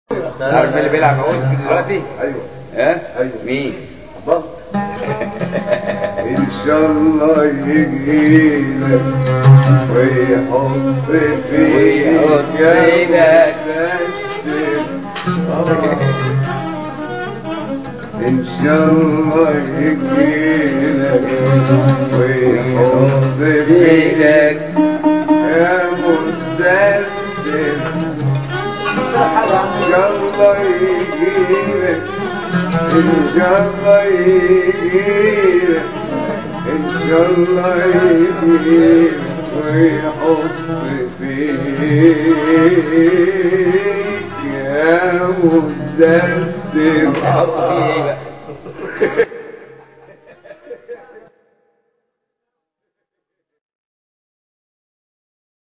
عارف اللي بيلعب عود دلوقتي؟ ايوه ها؟ أيوة. مين؟ بص ان شاء الله يجيلك ويحط فيك ويحط فيك ان شاء الله يجيلك ويحط فيك يا مدثر ان شاء الله يجيلك ان شاء الله يجيلك ان شاء الله يجيلك ويحط فيك يا مدثر حط فيه بقى